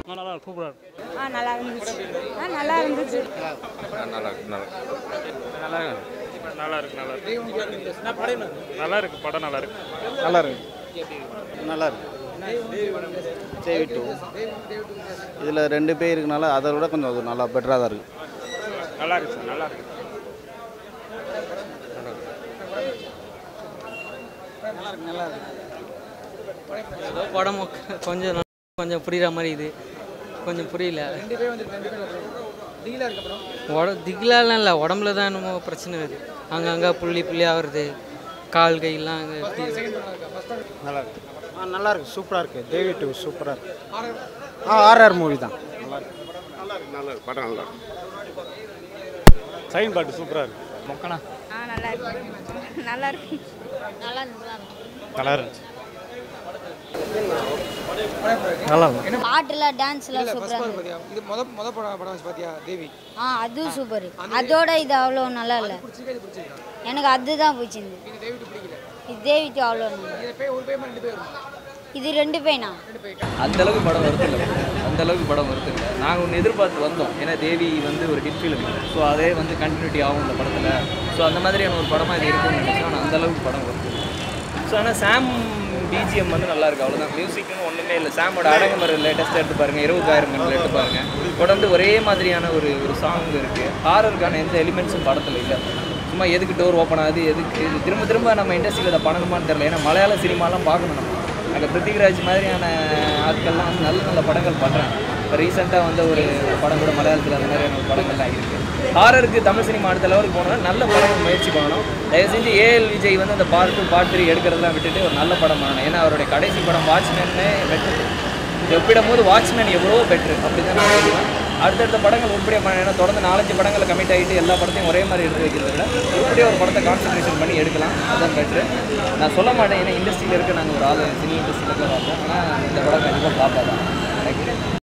நல்லா சூப்பராக இருக்கு ஆ நல்லா இருந்துச்சு ஆ நல்லா இருந்துச்சு நல்லா இருக்கு நல்லா இருக்கு நல்லா இருக்கு நல்லா இருக்கு நல்லா இருக்கு படம் நல்லா இருக்கு நல்லா இருக்கு நல்லா இருக்கு தேவி டூ இதில் ரெண்டு பேர் இருக்கனால அதை விட கொஞ்சம் அது நல்லா பெட்டராக தான் இருக்குது நல்லா இருக்கு சார் நல்லா இருக்கு ஏதோ படம் கொஞ்சம் நல்லா- கொஞ்சம் புரியுற மாதிரி இது கொஞ்சம் புரியல உட திகிலாலாம் இல்லை உடம்புல தான் என்னமோ பிரச்சனை வருது அங்கங்கே புள்ளி புள்ளி ஆகுறது கால் கையெல்லாம் அங்கே நல்லா இருக்கு ஆ நல்லா இருக்கு சூப்பராக இருக்கு தேவி டூ சூப்பராக இருக்கு ஆ ஆர்ஆர் மூவி தான் நல்லா இருக்கு நல்லா இருக்கு படம் நல்லா இருக்கு சைன் பாட்டு சூப்பராக இருக்கு மொக்கனா ஆ நல்லா இருக்கு நல்லா இருக்கு நல்லா நல்லா இருந்துச்சு பாட்டுல டான்ஸ்லாம் சூப்பராக இருக்கு இது முத முத படம் படம் வச்சு பார்த்தியா தேவி ஆ அதுவும் சூப்பர் அதோட இது அவ்வளோ நல்லா இல்லை எனக்கு அதுதான் பிடிச்சிருந்து இது தேவி டூ பிடிக்கல இது தேவிக்கு அவ்வளோ நல்லா இது பேர் ஒரு பேர் ரெண்டு பேர் இது ரெண்டு பையனா அந்த அளவுக்கு படம் வருது இல்லை அந்த அளவுக்கு படம் வருது இல்லை நாங்கள் ஒன்று எதிர்பார்த்து வந்தோம் ஏன்னா தேவி வந்து ஒரு ஹிட் ஃபிலிம் ஸோ அதே வந்து கண்டினியூட்டி ஆகும் இந்த படத்தில் ஸோ அந்த மாதிரியான ஒரு படமாக இது இருக்கும்னு நினச்சோம் ஆனால் அந்த அளவுக்கு படம் வருது ஸோ ஆனால் சாம் பிஜிஎம் வந்து நல்லா இருக்கு அவ்வளோதான் மியூசிக்னு ஒன்றுமே இல்லை சாமோட அடங்கமர் லேட்டஸ்ட்டாக எடுத்து பாருங்கள் இருபதாயிரம் கண்ணில் எடுத்து பாருங்கள் தொடர்ந்து ஒரே மாதிரியான ஒரு ஒரு சாங் இருக்குது ஹாரருக்கான எந்த எலிமெண்ட்ஸும் படத்தில் இல்லை சும்மா எதுக்கு டோர் ஓப்பன் ஆகுது எதுக்கு இது திரும்ப திரும்ப நம்ம இண்டஸ்ட்ரியில் அதை பண்ணணுமான்னு தெரியல ஏன்னா மலையாள சினிமாலாம் பார்க்கணும் நம்ம அங்கே பிருத்திவிராஜ் மாதிரியான ஆட்கள்லாம் வந்து நல்ல நல்ல படங்கள் பண்ணுறாங்க இப்போ ரீசெண்டாக வந்து ஒரு படம் கூட மலையாளத்தில் அந்த மாதிரியான ஒரு படங்கள்லாம் இருக்குது ஹாரருக்கு தமிழ் சினிமா அடுத்த லெவலுக்கு போகணும்னா நல்ல படங்கள் முயற்சி பண்ணணும் தயவு செஞ்சு ஏஎல் விஜய் வந்து அந்த பார்ட் டூ பார்ட் த்ரீ எடுக்கிறதெல்லாம் விட்டுட்டு ஒரு நல்ல படம் பண்ணணும் ஏன்னா அவருடைய கடைசி படம் வாட்ச்மேன்னே பெட்ரு ஒப்பிடும் போது வாட்ச்மேன் எவ்வளோ பெட்ரு அப்படி தான் நான் சொல்லுவேன் அடுத்தடுத்த படங்கள் உருப்படியாக பண்ண ஏன்னா தொடர்ந்து நாலஞ்சு படங்களை கமிட் ஆகிட்டு எல்லா படத்தையும் ஒரே மாதிரி எடுத்து வைக்கிறத விட உருப்படியாக ஒரு படத்தை கான்சன்ட்ரேஷன் பண்ணி எடுக்கலாம் அதான் பெட்ரு நான் சொல்ல மாட்டேன் ஏன்னா இண்டஸ்ட்ரியில் இருக்க நாங்கள் ஒரு ஆள் சினி இண்டஸ்ட்ரியில் இருக்க பார்ப்போம் ஆனால் இந்த படம் கண்டிப்பாக பார்ப்போம் தான்